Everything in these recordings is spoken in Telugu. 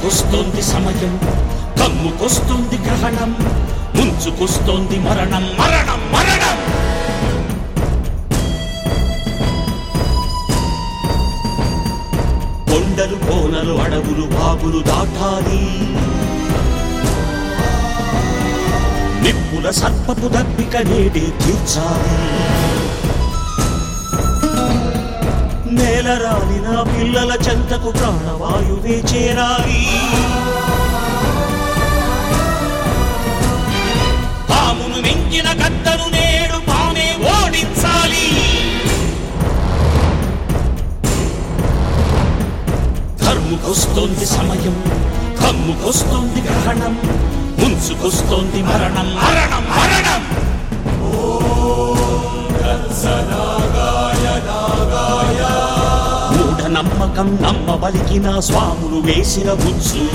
ధర్ముకొస్తోంది సమయం కమ్ముకొస్తోంది గ్రహణం ముంచుకొస్తోంది మరణం మరణం మరణం కొండలు కోనలు అడవులు బాగులు దాటాలి నిప్పుల సర్పపు దప్పిక నేడే తీర్చాలి నేల రాలిన పిల్లల చెంతకు ప్రాణవాయువే చేరాలి పామును మించిన కత్తను నేడు పామే ఓడించాలి ధర్ముకొస్తోంది సమయం కమ్ముకొస్తోంది గ్రహణం ముంచుకొస్తోంది మరణం మరణం మరణం మూఢ నమ్మకం నమ్మబలికిన స్వాములు వేసిన బుచ్చు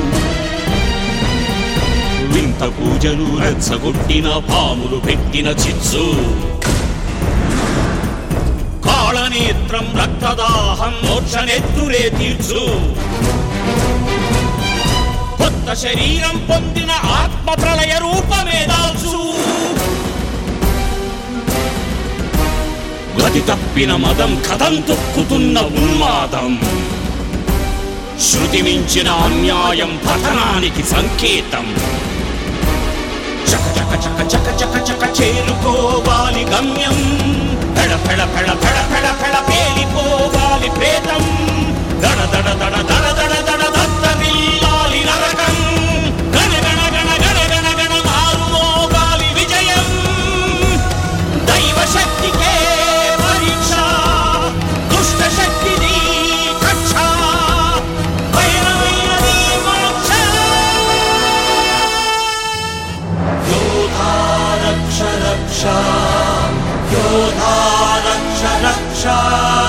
వింత పూజలు రెచ్చగొట్టిన పాములు పెట్టిన చిచ్చు కాళనేత్రం రక్తదాహం మోక్షనెత్తురే తీర్చు కొత్త శరీరం పొందిన ఆత్మ ప్రళయ రూపమే దాల్చు గతి తప్పిన మదం కథం తొక్కుతున్న ఉన్మాదం శృతి మించిన అన్యాయం పతనానికి సంకేతం చక చక చక చక చక చక చేరుకోవాలి గమ్యం పెడ పెడ పెడ పెడ పెడ పెడ పేలిపోవాలి ప్రేతం దడ దడ దడ దడ దడ దడ దత్తరిల్లాలి నరకం గణ గణ గణ గణ గణ గణ మారుమోగాలి విజయం దైవ శక్తికే పరీక్ష దుష్ట శక్తిది కక్ష భైరవైనది మోక్ష యోధా రక్ష రక్ష యోధా రక్ష రక్ష